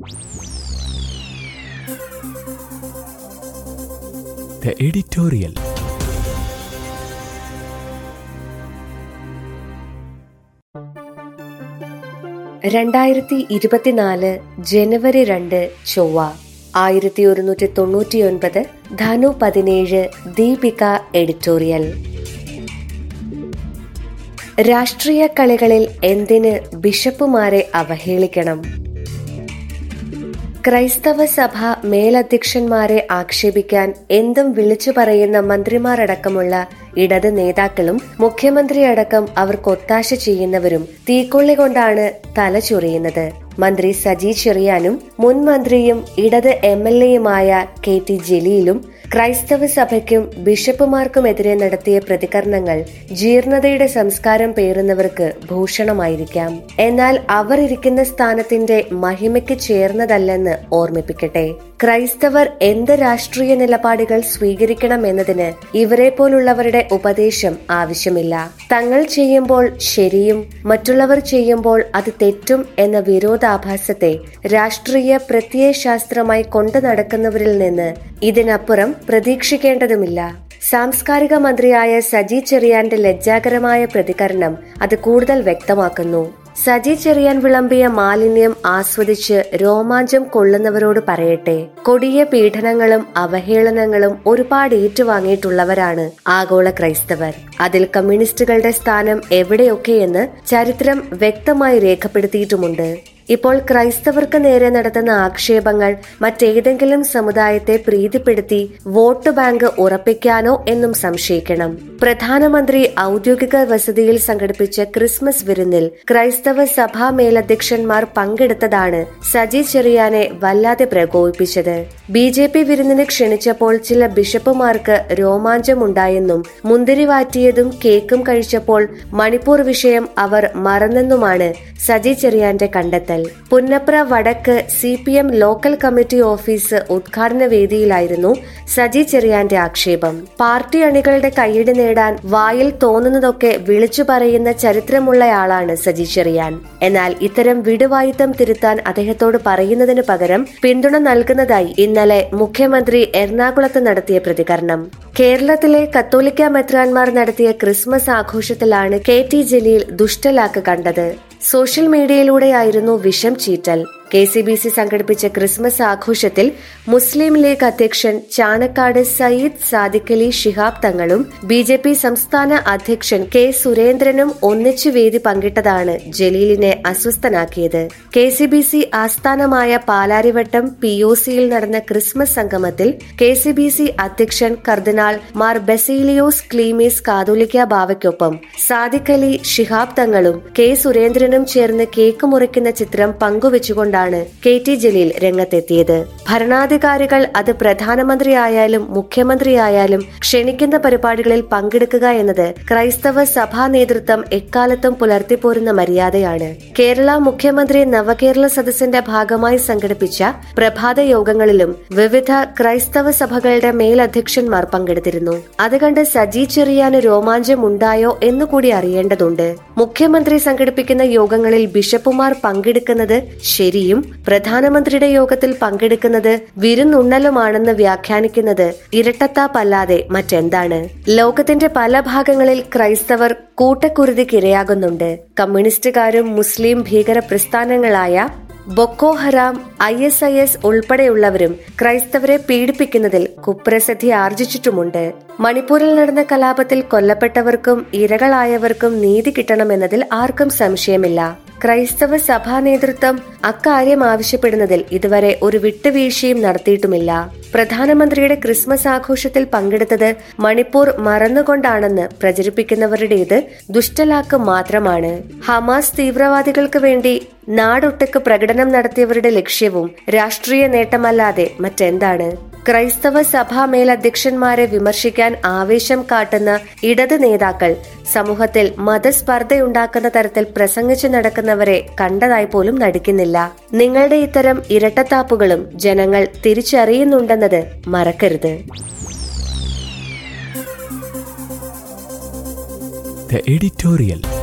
The editorial. രണ്ടായിരത്തി ഇരുപത്തിനാല് ജനുവരി രണ്ട് ചൊവ്വ ആയിരത്തി ഒരുന്നൂറ്റി തൊണ്ണൂറ്റിയൊൻപത് ധനു പതിനേഴ് ദീപിക എഡിറ്റോറിയൽ രാഷ്ട്രീയ കളികളിൽ എന്തിന് ബിഷപ്പുമാരെ അവഹേളിക്കണം ക്രൈസ്തവ സഭ മേലധ്യക്ഷന്മാരെ ആക്ഷേപിക്കാൻ എന്തും വിളിച്ചു പറയുന്ന മന്ത്രിമാരടക്കമുള്ള ഇടത് നേതാക്കളും മുഖ്യമന്ത്രിയടക്കം അവർക്ക് ഒത്താശ ചെയ്യുന്നവരും തീക്കൊള്ളി കൊണ്ടാണ് തല ചൊറിയുന്നത് മന്ത്രി സജി ചെറിയാനും മുൻ മന്ത്രിയും ഇടത് എം എൽ എയുമായ കെ ടി ജലീലും ക്രൈസ്തവ സഭയ്ക്കും ബിഷപ്പുമാർക്കുമെതിരെ നടത്തിയ പ്രതികരണങ്ങൾ ജീർണതയുടെ സംസ്കാരം പേറുന്നവർക്ക് ഭൂഷണമായിരിക്കാം എന്നാൽ അവർ ഇരിക്കുന്ന സ്ഥാനത്തിന്റെ മഹിമയ്ക്ക് ചേർന്നതല്ലെന്ന് ഓർമ്മിപ്പിക്കട്ടെ ക്രൈസ്തവർ എന്ത് രാഷ്ട്രീയ നിലപാടുകൾ സ്വീകരിക്കണം എന്നതിന് ഇവരെ പോലുള്ളവരുടെ ഉപദേശം ആവശ്യമില്ല തങ്ങൾ ചെയ്യുമ്പോൾ ശരിയും മറ്റുള്ളവർ ചെയ്യുമ്പോൾ അത് തെറ്റും എന്ന വിരോധാഭാസത്തെ രാഷ്ട്രീയ പ്രത്യയശാസ്ത്രമായി കൊണ്ടു നടക്കുന്നവരിൽ നിന്ന് ഇതിനപ്പുറം പ്രതീക്ഷിക്കേണ്ടതുമില്ല സാംസ്കാരിക മന്ത്രിയായ സജി ചെറിയാന്റെ ലജ്ജാകരമായ പ്രതികരണം അത് കൂടുതൽ വ്യക്തമാക്കുന്നു സജി ചെറിയാൻ വിളമ്പിയ മാലിന്യം ആസ്വദിച്ച് രോമാഞ്ചം കൊള്ളുന്നവരോട് പറയട്ടെ കൊടിയ പീഡനങ്ങളും അവഹേളനങ്ങളും ഒരുപാട് ഏറ്റുവാങ്ങിയിട്ടുള്ളവരാണ് ആഗോള ക്രൈസ്തവർ അതിൽ കമ്മ്യൂണിസ്റ്റുകളുടെ സ്ഥാനം എവിടെയൊക്കെയെന്ന് ചരിത്രം വ്യക്തമായി രേഖപ്പെടുത്തിയിട്ടുമുണ്ട് ഇപ്പോൾ ക്രൈസ്തവർക്ക് നേരെ നടത്തുന്ന ആക്ഷേപങ്ങൾ മറ്റേതെങ്കിലും സമുദായത്തെ പ്രീതിപ്പെടുത്തി വോട്ട് ബാങ്ക് ഉറപ്പിക്കാനോ എന്നും സംശയിക്കണം പ്രധാനമന്ത്രി ഔദ്യോഗിക വസതിയിൽ സംഘടിപ്പിച്ച ക്രിസ്മസ് വിരുന്നിൽ ക്രൈസ്തവ സഭാ മേലധ്യക്ഷന്മാർ പങ്കെടുത്തതാണ് സജി ചെറിയാനെ വല്ലാതെ പ്രകോപിപ്പിച്ചത് ബി ജെ പി വിരുന്നിന് ക്ഷണിച്ചപ്പോൾ ചില ബിഷപ്പുമാർക്ക് രോമാഞ്ചമുണ്ടായെന്നും മുന്തിരി വാറ്റിയതും കേക്കും കഴിച്ചപ്പോൾ മണിപ്പൂർ വിഷയം അവർ മറന്നെന്നുമാണ് സജി ചെറിയാന്റെ കണ്ടെത്തൽ പുന്നപ്ര വടക്ക് C P M local committee office ഉദ്ഘാടന വേദിയിലായിരുന്നു സജി ചെറിയാന്റെ ആക്ഷേപം പാർട്ടി അണികളുടെ കൈയ്യടി നേടാൻ വായിൽ തോന്നുന്നതൊക്കെ വിളിച്ചു പറയുന്ന ചരിത്രമുള്ളയാളാണ് സജി ചെറിയാൻ എന്നാൽ ഇത്തരം വിടുവായുത്തം തിരുത്താൻ അദ്ദേഹത്തോട് പറയുന്നതിന് പകരം പിന്തുണ നൽകുന്നതായി ഇന്നലെ മുഖ്യമന്ത്രി എറണാകുളത്ത് നടത്തിയ പ്രതികരണം കേരളത്തിലെ കത്തോലിക്ക മെത്രാൻമാർ നടത്തിയ ക്രിസ്മസ് ആഘോഷത്തിലാണ് കെ ടി ജലീൽ ദുഷ്ടലാക്ക് കണ്ടത് സോഷ്യൽ മീഡിയയിലൂടെയായിരുന്നു വിഷം ചീറ്റൽ കെ സി ബി സി സംഘടിപ്പിച്ച ക്രിസ്മസ് ആഘോഷത്തിൽ മുസ്ലിം ലീഗ് അധ്യക്ഷൻ ചാണക്കാട് സയ്യിദ് സാദിഖ് അലി ഷിഹാബ് തങ്ങളും ബി ജെ പി സംസ്ഥാന അധ്യക്ഷൻ കെ സുരേന്ദ്രനും ഒന്നിച്ചു വേദി പങ്കിട്ടതാണ് ജലീലിനെ അസ്വസ്ഥനാക്കിയത് കെ സി ബി സി ആസ്ഥാനമായ പാലാരിവട്ടം പി ഒ സിയിൽ നടന്ന ക്രിസ്മസ് സംഗമത്തിൽ കെ സി ബി സി അധ്യക്ഷൻ കർദിനാൾ മാർ ബെസീലിയോസ് ക്ലീമീസ് കാതോലിക്ക ബാവയ്ക്കൊപ്പം സാദിഖ് അലി ഷിഹാബ് തങ്ങളും കെ സുരേന്ദ്രനും ചേർന്ന് കേക്ക് മുറിക്കുന്ന ചിത്രം പങ്കുവച്ചുകൊണ്ടാണ് കെ ടി ജലീൽ രംഗത്തെത്തിയത് ഭരണാധികാരികൾ അത് പ്രധാനമന്ത്രിയായാലും മുഖ്യമന്ത്രിയായാലും ക്ഷണിക്കുന്ന പരിപാടികളിൽ പങ്കെടുക്കുക എന്നത് ക്രൈസ്തവ സഭാ നേതൃത്വം എക്കാലത്തും പുലർത്തിപ്പോരുന്ന മര്യാദയാണ് കേരള മുഖ്യമന്ത്രി നവകേരള സദസ്സിന്റെ ഭാഗമായി സംഘടിപ്പിച്ച പ്രഭാത യോഗങ്ങളിലും വിവിധ ക്രൈസ്തവ സഭകളുടെ മേലധ്യക്ഷന്മാർ പങ്കെടുത്തിരുന്നു അത് കണ്ട് സജി ചെറിയാന് രോമാഞ്ചമുണ്ടായോ എന്നുകൂടി അറിയേണ്ടതുണ്ട് മുഖ്യമന്ത്രി സംഘടിപ്പിക്കുന്ന യോഗങ്ങളിൽ ബിഷപ്പുമാർ പങ്കെടുക്കുന്നത് ശരിയും പ്രധാനമന്ത്രിയുടെ യോഗത്തിൽ പങ്കെടുക്കുന്നത് വിരുന്നുണ്ണലുമാണെന്ന് വ്യാഖ്യാനിക്കുന്നത് ഇരട്ടത്താപ്പല്ലാതെ മറ്റെന്താണ് ലോകത്തിന്റെ പല ഭാഗങ്ങളിൽ ക്രൈസ്തവർ കൂട്ടക്കുരുതിക്കിരയാകുന്നുണ്ട് കമ്മ്യൂണിസ്റ്റുകാരും മുസ്ലിം ഭീകര പ്രസ്ഥാനങ്ങളായ Boko Haram I S I S ഉൾപ്പെടെയുള്ളവരും ക്രൈസ്തവരെ പീഡിപ്പിക്കുന്നതിൽ കുപ്രസിദ്ധി ആർജിച്ചിട്ടുമുണ്ട് മണിപ്പൂരിൽ നടന്ന കലാപത്തിൽ കൊല്ലപ്പെട്ടവർക്കും ഇരകളായവർക്കും നീതി കിട്ടണമെന്നതിൽ ആർക്കും സംശയമില്ല ക്രൈസ്തവ സഭാ നേതൃത്വം അക്കാര്യം ആവശ്യപ്പെടുന്നതിൽ ഇതുവരെ ഒരു വിട്ടുവീഴ്ചയും നടത്തിയിട്ടുമില്ല പ്രധാനമന്ത്രിയുടെ ക്രിസ്മസ് ആഘോഷത്തിൽ പങ്കെടുത്തത് മണിപ്പൂർ മറന്നുകൊണ്ടാണെന്ന് പ്രചരിപ്പിക്കുന്നവരുടേത് ദുഷ്ടലാക്ക് മാത്രമാണ് ഹമാസ് തീവ്രവാദികൾക്ക് വേണ്ടി നാടൊട്ടുക്ക് പ്രകടനം നടത്തിയവരുടെ ലക്ഷ്യവും രാഷ്ട്രീയ നേട്ടമല്ലാതെ മറ്റെന്താണ് ക്രൈസ്തവ സഭാ മേലധ്യക്ഷന്മാരെ വിമർശിക്കാൻ ആവേശം കാട്ടുന്ന ഇടത് നേതാക്കൾ സമൂഹത്തിൽ മതസ്പർദ്ധയുണ്ടാക്കുന്ന തരത്തിൽ പ്രസംഗിച്ചു നടക്കുന്നവരെ കണ്ടതായി പോലും നടിക്കുന്നില്ല നിങ്ങളുടെ ഇത്തരം ഇരട്ടത്താപ്പുകളും ജനങ്ങൾ തിരിച്ചറിയുന്നുണ്ടെന്നത് മറക്കരുത് The editorial.